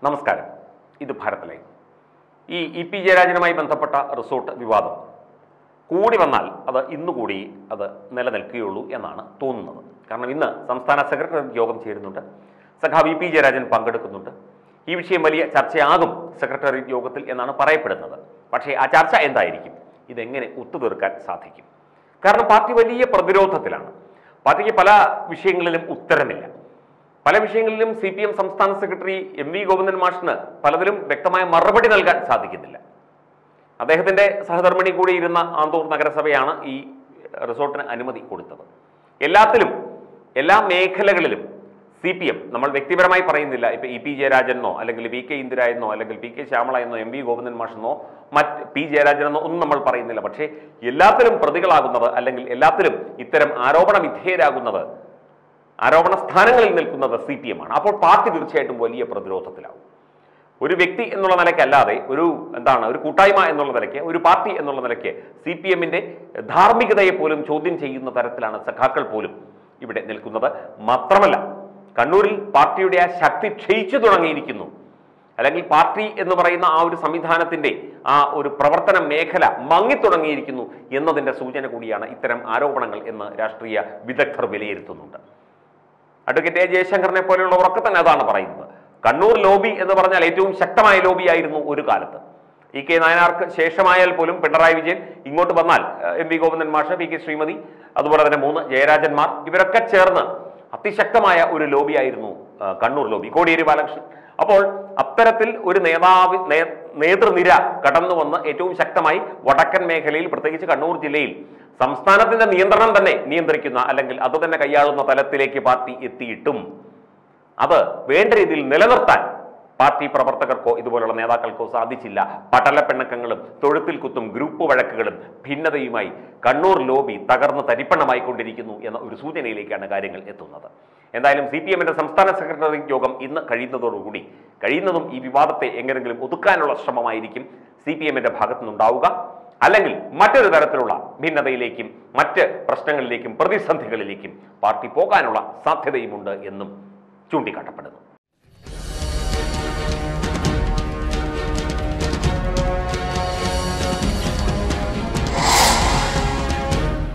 നമസ്കാരം ഇത് ഭാരത് ലൈവ് ഈ ഇ പി ജയരാജനുമായി ബന്ധപ്പെട്ട റിസോർട്ട് വിവാദം കൂടി വന്നാൽ അത് ഇന്നുകൂടി അത് നിലനിൽക്കുകയുള്ളൂ എന്നാണ് തോന്നുന്നത് കാരണം ഇന്ന് സംസ്ഥാന സെക്രട്ടറി യോഗം ചേരുന്നുണ്ട് സഖാവ് ഇ പി ജയരാജൻ പങ്കെടുക്കുന്നുണ്ട് ഈ വിഷയം വലിയ ചർച്ചയാകും സെക്രട്ടറി യോഗത്തിൽ എന്നാണ് പറയപ്പെടുന്നത് പക്ഷേ ആ ചർച്ച എന്തായിരിക്കും ഇതെങ്ങനെ ഒത്തുതീർക്കാൻ സാധിക്കും കാരണം പാർട്ടി വലിയ പ്രതിരോധത്തിലാണ് പാർട്ടിക്ക് പല വിഷയങ്ങളിലും ഉത്തരമില്ല പല വിഷയങ്ങളിലും സി പി എം സംസ്ഥാന സെക്രട്ടറി എം വി ഗോവിന്ദൻ മാഷിന് പലതിലും വ്യക്തമായ മറുപടി നൽകാൻ സാധിക്കുന്നില്ല അദ്ദേഹത്തിന്റെ സഹധർമ്മിണി കൂടി ഇരുന്ന ആന്തൂർ നഗരസഭയാണ് ഈ റിസോർട്ടിന് അനുമതി കൊടുത്തത് എല്ലാത്തിലും എല്ലാ മേഖലകളിലും സി പി എം നമ്മൾ വ്യക്തിപരമായി പറയുന്നില്ല ഇപ്പൊ ഇ പി ജയരാജനോ അല്ലെങ്കിൽ വി കെ ഇന്ദിര എന്നോ അല്ലെങ്കിൽ പി കെ ശ്യാമള എന്നോ എം വി ഗോവിന്ദൻ മാഷെന്നോ മറ്റ് പി ജയരാജൻ എന്നോ ഒന്നും നമ്മൾ പറയുന്നില്ല പക്ഷേ എല്ലാത്തിലും പ്രതികളാകുന്നത് അല്ലെങ്കിൽ എല്ലാത്തിലും ഇത്തരം ആരോപണ വിധേയരാകുന്നത് ആരോപണ സ്ഥാനങ്ങളിൽ നിൽക്കുന്നത് സി പി എം ആണ് അപ്പോൾ പാർട്ടി തീർച്ചയായിട്ടും വലിയ പ്രതിരോധത്തിലാവും ഒരു വ്യക്തി എന്നുള്ള നിലയ്ക്കല്ലാതെ ഒരു എന്താണ് ഒരു കൂട്ടായ്മ എന്നുള്ള നിലയ്ക്ക് ഒരു പാർട്ടി എന്നുള്ള നിലയ്ക്ക് സി പി എമ്മിന്റെ ധാർമ്മികതയെ പോലും ചോദ്യം ചെയ്യുന്ന തരത്തിലാണ് സഖാക്കൾ പോലും ഇവിടെ നിൽക്കുന്നത് മാത്രമല്ല കണ്ണൂരിൽ പാർട്ടിയുടെ ആ ശക്തി ക്ഷയിച്ചു തുടങ്ങിയിരിക്കുന്നു അല്ലെങ്കിൽ പാർട്ടി എന്ന് പറയുന്ന ആ ഒരു സംവിധാനത്തിന്റെ ആ ഒരു പ്രവർത്തന മേഖല മങ്ങിത്തുടങ്ങിയിരിക്കുന്നു എന്നതിന്റെ സൂചന കൂടിയാണ് ഇത്തരം ആരോപണങ്ങൾ എന്ന് രാഷ്ട്രീയ വിദഗ്ധർ വിലയിരുത്തുന്നുണ്ട് അഡ്വക്കേറ്റ് എ ജയശങ്കറിനെ പോലെയുള്ളവരൊക്കെ തന്നെ അതാണ് പറയുന്നത് കണ്ണൂർ ലോബി എന്ന് പറഞ്ഞാൽ ഏറ്റവും ശക്തമായ ലോബിയായിരുന്നു ഒരു കാലത്ത് ഇ കെ നായനാർക്ക് ശേഷമായാൽ പോലും പിണറായി വിജയൻ ഇങ്ങോട്ട് വന്നാൽ ഏഹ്, എം വി ഗോവിന്ദൻ മാഷ് പി കെ ശ്രീമതി അതുപോലെ തന്നെ മൂന്ന് ജയരാജന്മാർ ഇവരൊക്കെ ചേർന്ന് അതിശക്തമായ ഒരു ലോബിയായിരുന്നു ആ, കണ്ണൂർ ലോബി കോടിയേരി ബാലകൃഷ്ണൻ അപ്പോൾ അത്തരത്തിൽ ഒരു നേതാവ് നേ- നേതൃനിര കടന്നു വന്ന് ഏറ്റവും ശക്തമായി വടക്കൻ മേഖലയിൽ പ്രത്യേകിച്ച് കണ്ണൂർ ജില്ലയിൽ സംസ്ഥാനത്തിന്റെ നിയന്ത്രണം തന്നെ നിയന്ത്രിക്കുന്ന അല്ലെങ്കിൽ അത് തന്നെ കൈയാളുന്ന തലത്തിലേക്ക് പാർട്ടി എത്തിയിട്ടും അത് വേണ്ട രീതിയിൽ നിലനിർത്താൻ പാർട്ടി പ്രവർത്തകർക്കോ ഇതുപോലുള്ള നേതാക്കൾക്കോ സാധിച്ചില്ല പടലപ്പിണക്കങ്ങളും തൊഴുത്തിൽ കുത്തും ഗ്രൂപ്പ് വഴക്കുകളും ഭിന്നതയുമായി കണ്ണൂർ ലോബി തകർന്ന് തരിപ്പണമായി കൊണ്ടിരിക്കുന്നു എന്ന ഒരു സൂചനയിലേക്കാണ് കാര്യങ്ങൾ എത്തുന്നത് എന്തായാലും സി പി എമ്മിന്റെ സംസ്ഥാന സെക്രട്ടറി യോഗം ഇന്ന് കഴിയുന്നതോടുകൂടി കഴിയുന്നതും ഈ വിവാദത്തെ എങ്ങനെങ്കിലും ഒതുക്കാനുള്ള ശ്രമമായിരിക്കും സി പി എമ്മിന്റെ ഭാഗത്തുനിന്നുണ്ടാവുക അല്ലെങ്കിൽ മറ്റൊരു തരത്തിലുള്ള ഭിന്നതയിലേക്കും മറ്റ് പ്രശ്നങ്ങളിലേക്കും പ്രതിസന്ധികളിലേക്കും പാർട്ടി പോകാനുള്ള സാധ്യതയുമുണ്ട് എന്നും ചൂണ്ടിക്കാട്ടപ്പെടുന്നു